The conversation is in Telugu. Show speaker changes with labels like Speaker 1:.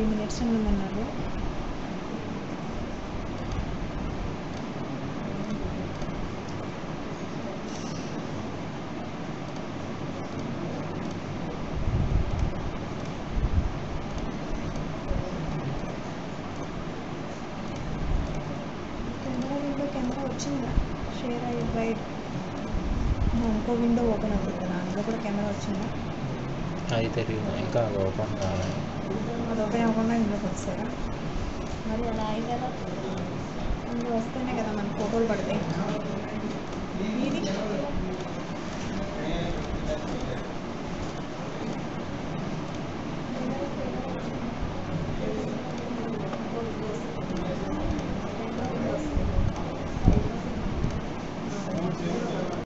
Speaker 1: మినిట్స్ ఉండమన్నారు కెమెరా విండో కెమెరా వచ్చిందా షేర్ అయ్యి బయట ఇంకో విండో ఓపెన్ అవుతుంది కదా అందులో కూడా కెమెరా వచ్చిందా
Speaker 2: అది తెలియదు ఇంకా అది ఓపెన్ కాలేదు
Speaker 1: అది ఓపెన్ అవ్వకుండా ఇందులోకి వస్తారా మరి అలా అయితే ఎలా అందులో వస్తేనే కదా మన ఫోటోలు పడతాయి ఇది